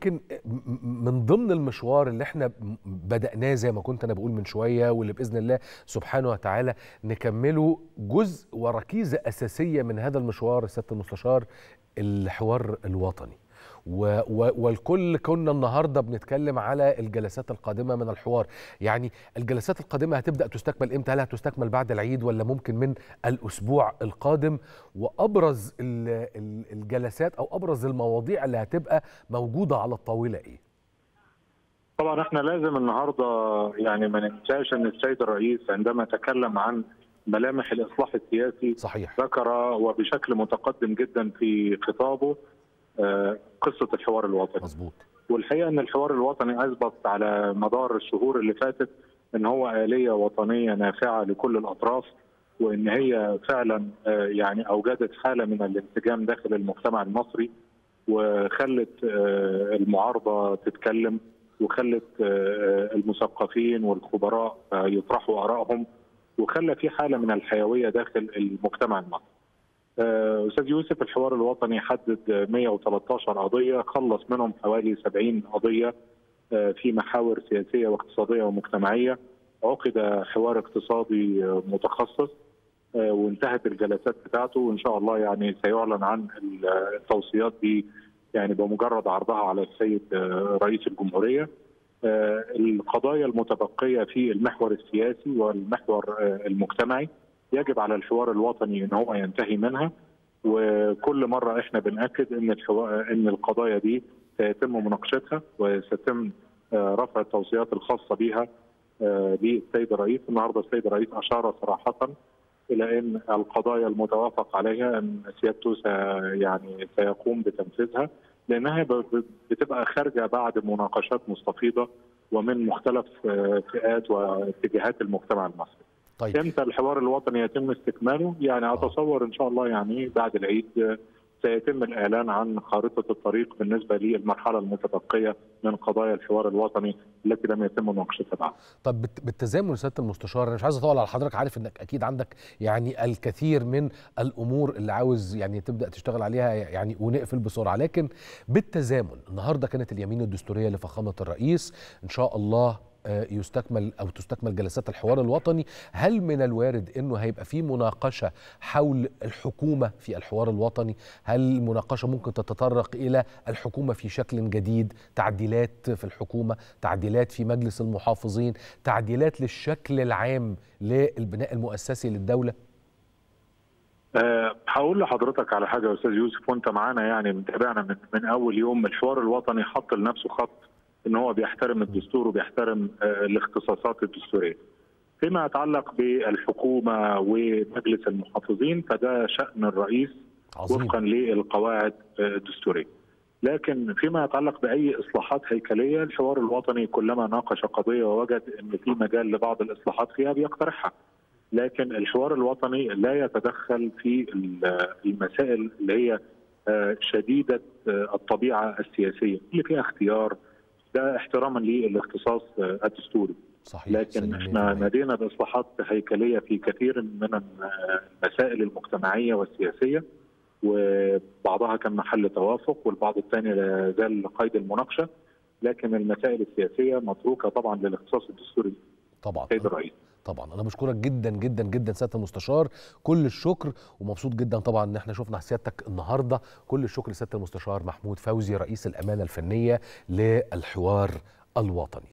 يمكن من ضمن المشوار اللي احنا بدأناه زي ما كنت انا بقول من شويه واللي باذن الله سبحانه وتعالى نكمله جزء وركيزه اساسيه من هذا المشوار سياده المستشار الحوار الوطني و و والكل كنا النهارده بنتكلم على الجلسات القادمه من الحوار يعني الجلسات القادمه هتبدا تستكمل امتى هل هتستكمل بعد العيد ولا ممكن من الاسبوع القادم وابرز الجلسات او ابرز المواضيع اللي هتبقى موجوده على الطاوله ايه طبعا احنا لازم النهارده يعني ما ننساش ان السيد الرئيس عندما تكلم عن ملامح الاصلاح السياسي صحيح ذكر وبشكل متقدم جدا في خطابه قصه الحوار الوطني مظبوط والحقيقه ان الحوار الوطني اثبت على مدار الشهور اللي فاتت ان هو اليه وطنيه نافعه لكل الاطراف وان هي فعلا يعني اوجدت حاله من الانسجام داخل المجتمع المصري وخلت المعارضه تتكلم وخلت المثقفين والخبراء يطرحوا ارائهم وخلى في حاله من الحيويه داخل المجتمع المصري. استاذ يوسف الحوار الوطني حدد 113 قضيه خلص منهم حوالي 70 قضيه في محاور سياسيه واقتصاديه ومجتمعيه عقد حوار اقتصادي متخصص وانتهت الجلسات بتاعته وان شاء الله يعني سيعلن عن التوصيات دي يعني بمجرد عرضها على السيد رئيس الجمهوريه القضايا المتبقيه في المحور السياسي والمحور المجتمعي يجب على الحوار الوطني ان هو ينتهي منها وكل مره احنا بناكد ان الحوار ان القضايا دي سيتم مناقشتها وسيتم رفع التوصيات الخاصه بها للسيد الرئيس النهارده السيد الرئيس اشار صراحه الى ان القضايا المتوافق عليها ان سيادته يعني سيقوم بتنفيذها لانها بتبقى خارجه بعد مناقشات مستفيضه ومن مختلف فئات واتجاهات المجتمع المصري. طيب امتى الحوار الوطني يتم استكماله؟ يعني اتصور ان شاء الله يعني بعد العيد سيتم الاعلان عن خارطه الطريق بالنسبه للمرحله المتبقيه من قضايا الحوار الوطني التي لم يتم مناقشتها بعد. طب بالتزامن سياده المستشار انا مش عايز اطول على حضرتك عارف انك اكيد عندك يعني الكثير من الامور اللي عاوز يعني تبدا تشتغل عليها يعني ونقفل بسرعه لكن بالتزامن النهارده كانت اليمين الدستوريه لفخامه الرئيس ان شاء الله يستكمل او تستكمل جلسات الحوار الوطني هل من الوارد انه هيبقى في مناقشه حول الحكومه في الحوار الوطني هل المناقشه ممكن تتطرق الى الحكومه في شكل جديد تعديلات في الحكومه تعديلات في مجلس المحافظين تعديلات للشكل العام للبناء المؤسسي للدوله أه هقول لحضرتك على حاجه يا استاذ يوسف وانت معانا يعني متابعنا من, من اول يوم الحوار الوطني حط لنفسه خط ان هو بيحترم الدستور وبيحترم الاختصاصات الدستوريه. فيما يتعلق بالحكومه ومجلس المحافظين فده شان الرئيس عظيم. وفقا للقواعد الدستوريه. لكن فيما يتعلق باي اصلاحات هيكليه الحوار الوطني كلما ناقش قضيه ووجد ان في مجال لبعض الاصلاحات فيها بيقترحها. لكن الحوار الوطني لا يتدخل في المسائل اللي هي شديده الطبيعه السياسيه اللي فيها اختيار ده احتراما للاختصاص الدستوري صحيح لكن احنا نادينا باصلاحات هيكليه في كثير من المسائل المجتمعيه والسياسيه وبعضها كان محل توافق والبعض الثاني لا زال قيد المناقشه لكن المسائل السياسيه متروكه طبعا للاختصاص الدستوري طبعا سيد الرئيس طبعا انا بشكرك جدا جدا جدا سياده المستشار كل الشكر ومبسوط جدا طبعا ان احنا شفنا سيادتك النهارده كل الشكر لسياده المستشار محمود فوزي رئيس الامانه الفنيه للحوار الوطني